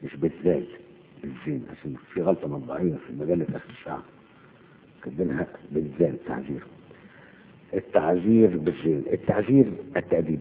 مش بالذال بالزين عشان في غلطة مطبعية في مجلة آخر الساعة كاتبينها بالذال التعذير التعذير بالزين التعذير التأديب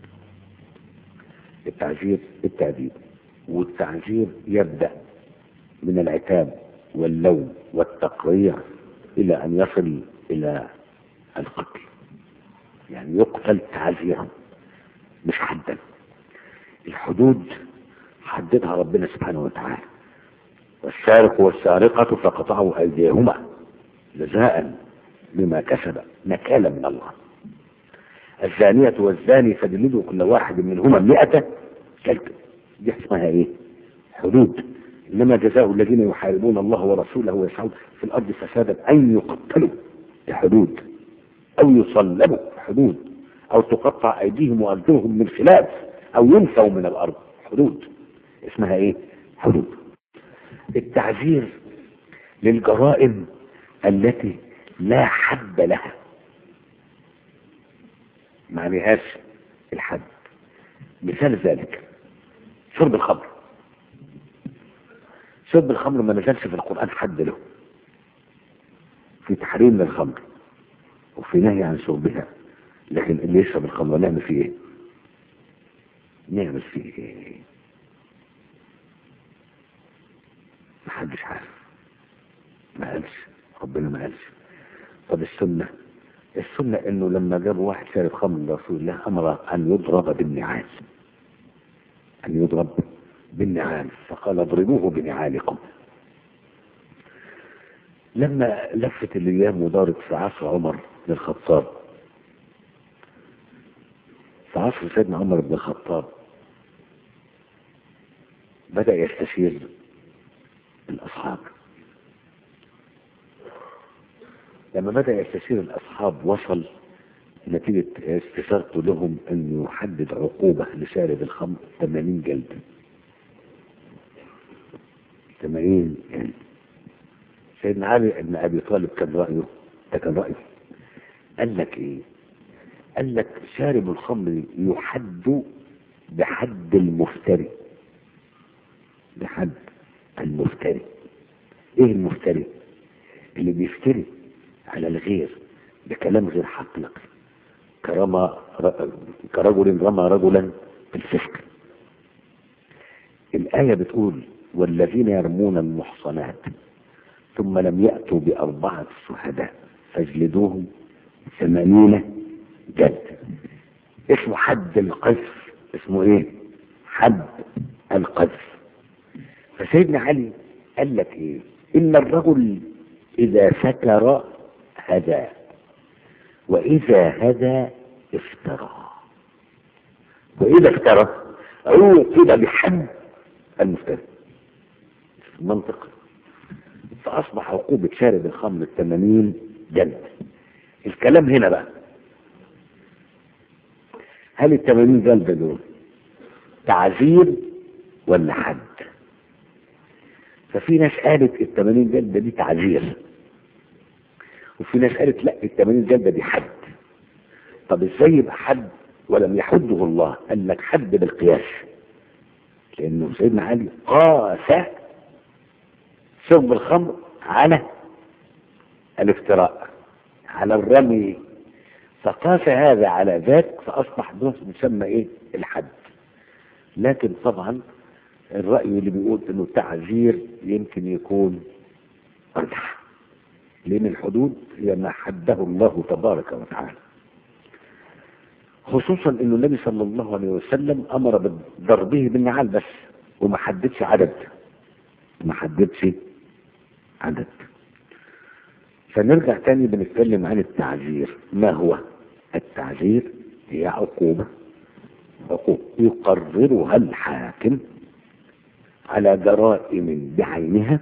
التعذير التأديب والتعذير يبدأ من العتاب واللوم والتقريع إلى أن يصل إلى القتل يعني يقتل تعذيرا مش حدا الحدود حددها ربنا سبحانه وتعالى والسارق والسارقة فقطعوا أيديهما جزاء بما كسب نكالا من الله الزانية والزاني فجلدوا كل واحد منهما مئة كلب دي اسمها ايه حدود انما جزاء الذين يحاربون الله ورسوله ويسعون في الارض فسادا ان يقتلوا بحدود او يصلبوا بحدود او تقطع ايديهم وارجلهم من خلاف او ينفوا من الارض حدود اسمها ايه حدود التعذير للجرائم التي لا حد لها ما عليهاش الحد مثال ذلك شرب الخمر شرب الخمر ما نزلش في القرآن حد له في تحريم للخمر وفي نهي عن شربها لكن اللي يشرب الخمر نعمل فيه ايه نعمل فيه ايه محدش عارف ما قالش ربنا ما قالش طب السنة السنة انه لما جابوا واحد شارب خمر لرسول الله امر ان يضرب بالنعال ان يضرب بالنعال فقال اضربوه بنعالكم لما لفت الايام ودارت في عصر عمر بن الخطاب في عصر سيدنا عمر بن الخطاب بدأ يستشير الأصحاب لما بدأ يستشير الأصحاب وصل نتيجة استشارته لهم أن يحدد عقوبة لشارب الخمر 80 جلد 80 جلد سيدنا علي بن أبي طالب كان رأيه ده كان رأيه قال لك إيه؟ قال لك شارب الخمر يحد بحد المفتري بحد المفتري ايه المفتري اللي بيفتري على الغير بكلام غير حقيقي كرمى كرجل رمى رجلا بالفسق الآية بتقول والذين يرمون المحصنات ثم لم يأتوا بأربعة شهداء فاجلدوهم ثمانين جلد اسمه حد القذف اسمه ايه حد القذف فسيدنا علي قال لك ايه ان الرجل اذا سكر هدى واذا هدى افترى واذا افترى عوقب بحد المفتري المنطق فاصبح عقوبة شارب الخمر الثمانين جلد الكلام هنا بقى هل الثمانين جلد دول تعذير ولا حد ففي ناس قالت الثمانين جلدة دي تعذير وفي ناس قالت لا الثمانين جلدة دي حد طب ازاي يبقى حد ولم يحده الله قال لك حد بالقياس لانه سيدنا علي قاس شرب الخمر على الافتراء على الرمي فقاس هذا على ذاك فاصبح ده يسمى ايه الحد لكن طبعا الرأي اللي بيقول انه التعذير يمكن يكون ارجح لان الحدود هي ما حده الله تبارك وتعالى خصوصا انه النبي صلى الله عليه وسلم امر بضربه بالنعال بس وما حددش عدد ما حددش عدد فنرجع تاني بنتكلم عن التعذير ما هو التعذير هي عقوبة عقوبة يقررها الحاكم على جرائم بعينها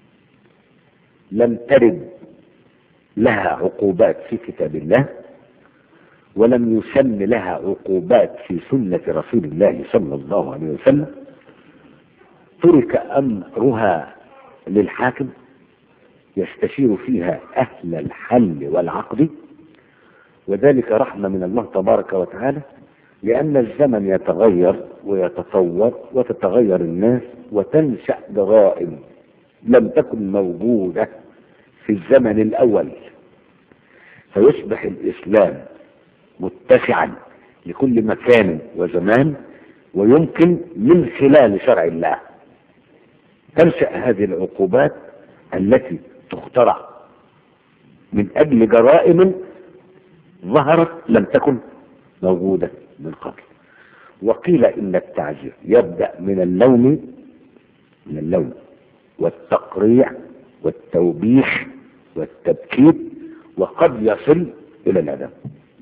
لم ترد لها عقوبات في كتاب الله ولم يسن لها عقوبات في سنة رسول الله صلى الله عليه وسلم ترك أمرها للحاكم يستشير فيها أهل الحل والعقد وذلك رحمة من الله تبارك وتعالى لأن الزمن يتغير ويتطور وتتغير الناس وتنشأ جرائم لم تكن موجودة في الزمن الأول فيصبح الإسلام متسعا لكل مكان وزمان ويمكن من خلال شرع الله تنشأ هذه العقوبات التي تخترع من أجل جرائم ظهرت لم تكن موجودة من قبل وقيل إن التعزير يبدأ من اللوم من اللوم والتقريع والتوبيخ والتبكيت وقد يصل إلى الأدب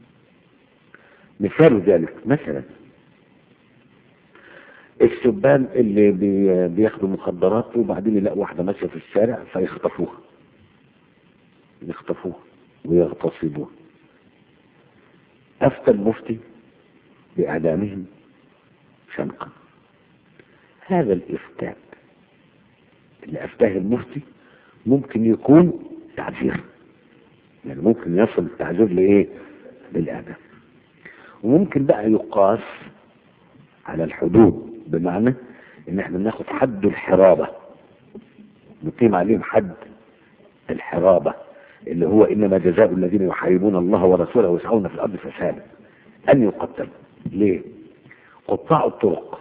مثال ذلك مثلا الشبان اللي بي بياخدوا مخدرات وبعدين يلاقوا واحدة ماشية في الشارع فيخطفوها يخطفوها ويغتصبوها أفتى المفتي بإعدامهم شنقا هذا الإفتاء اللي أفتاه المفتي ممكن يكون تعذير يعني ممكن يصل التعذير لإيه؟ للإعدام وممكن بقى يقاس على الحدود بمعنى ان احنا بناخد حد الحرابة نقيم عليهم حد الحرابة اللي هو انما جزاء الذين يحاربون الله ورسوله ويسعون في الارض فسادا ان يقتلوا ليه قطاع الطرق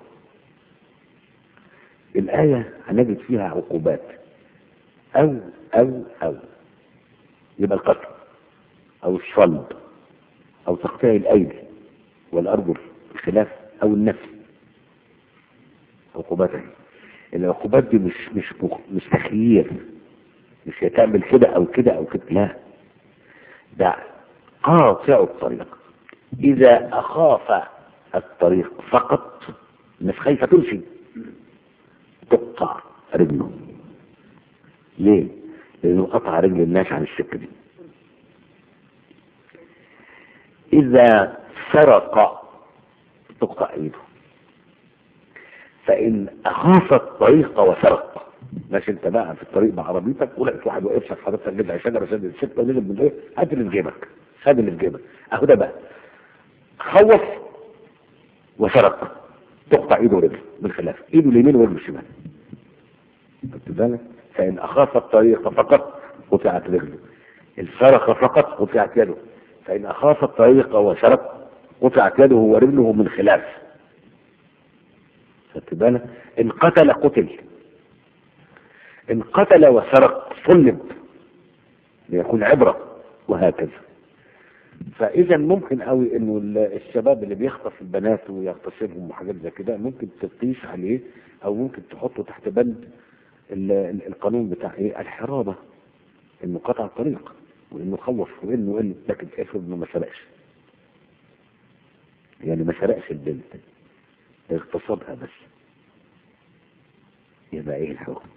الآية هنجد فيها عقوبات أو أو أو يبقى القتل أو الصلب أو تقطيع الأيدي والأرجل بخلاف أو النفس عقوباتها العقوبات دي مش مش مش تخيير مش هتعمل كده أو كده أو كده لا ده قاطع الطريق إذا أخاف الطريق فقط مش خايفة تمشي تقطع رجله ليه؟ لأنه قطع رجل الناس عن السكة دي إذا سرق تقطع ايده فإن أخاف الطريق وسرق ماشي انت بقى في الطريق بعربيتك ولقيت واحد واقف لك حضرتك جدع شجره شد السكه ونزل من ايه هات اللي في جيبك خد اللي في جيبك اهو ده بقى خوف وسرق تقطع ايده ورجله بالخلاف ايده اليمين ورجله الشمال خدت بالك فان اخاف الطريق فقط قطعت رجله ان سرق فقط قطعت يده فان اخاف الطريق وسرق قطعت يده ورجله من خلاف خدت بالك ان قتل قتل ان قتل وسرق صلب ليكون عبرة وهكذا فاذا ممكن قوي انه الشباب اللي بيخطف البنات ويغتصبهم وحاجات زي كده ممكن تقيس عليه او ممكن تحطه تحت بند القانون بتاع ايه الحرابة انه قطع الطريق وانه خوف وانه انه لكن افرض انه ما سرقش يعني ما سرقش البنت اغتصبها بس يبقى ايه الحكم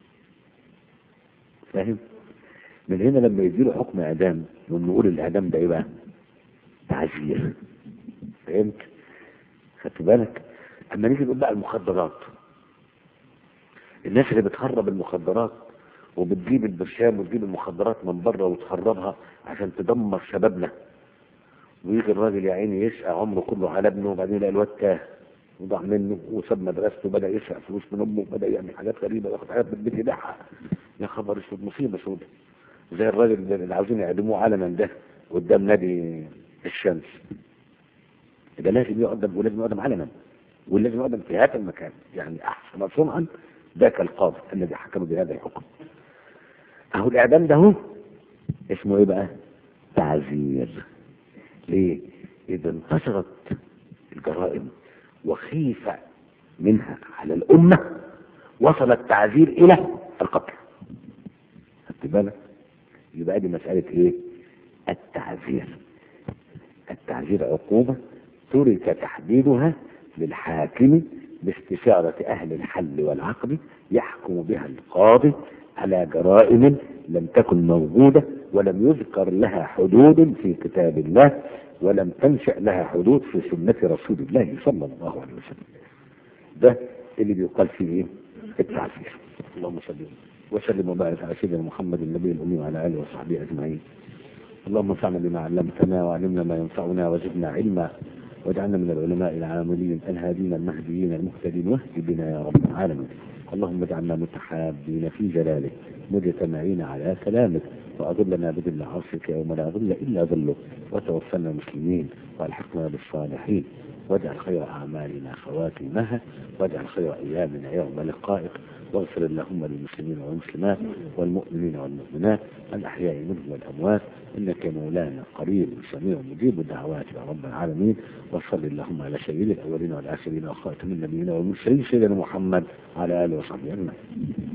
فاهم من هنا لما يديله حكم اعدام نقول الاعدام ده ايه بقى تعزير فهمت خدت بالك اما نيجي نقول بقى المخدرات الناس اللي بتهرب المخدرات وبتجيب البرشام وتجيب المخدرات من بره وتهربها عشان تدمر شبابنا ويجي الراجل يا عيني يشقى عمره كله على ابنه وبعدين يلاقي الواد تاه وضاع منه وساب مدرسته وبدا يسرق فلوس من امه وبدا يعمل حاجات غريبه ياخد حاجات من البيت يبيعها يا خبر اسود مصيبه سودة زي الراجل اللي عاوزين يعدموه علنا ده قدام نادي الشمس ده لازم يقدم ولازم يقدم علنا ولازم يقدم في هذا المكان يعني احسن صنعا ذاك القاضي الذي حكم بهذا الحكم اهو الاعدام ده هو اسمه ايه بقى تعزير ليه اذا انتشرت الجرائم وخيف منها على الامه وصل التعذير الى القتل خدت بالك يبقى دي مساله ايه التعذير التعذير عقوبه ترك تحديدها للحاكم باستشارة أهل الحل والعقد يحكم بها القاضي على جرائم لم تكن موجودة ولم يذكر لها حدود في كتاب الله ولم تنشأ لها حدود في سنة رسول الله صلى الله عليه وسلم ده اللي بيقال فيه ايه التعزير اللهم صل وسلم وبارك على سيدنا محمد النبي الأمي وعلى آله وصحبه أجمعين اللهم انفعنا بما علمتنا وعلمنا ما ينفعنا وزدنا علما واجعلنا من العلماء العاملين الهادين المهديين المهتدين واهد بنا يا رب العالمين اللهم اجعلنا متحابين في جلالك مجتمعين على كلامك وأظلنا بذل عرشك يوم لا ظل إلا ظلك وتوفنا مسلمين والحقنا بالصالحين واجعل خير أعمالنا خواتمها واجعل خير أيامنا يوم لقائك واغفر اللهم للمسلمين والمسلمات والمؤمنين والمؤمنات الأحياء منهم والأموات إنك مولانا قريب سميع مجيب الدعوات يا رب العالمين وصل اللهم على سيد الأولين والآخرين وخاتم النبيين والمرسلين سيدنا محمد على آله وصحبه أجمعين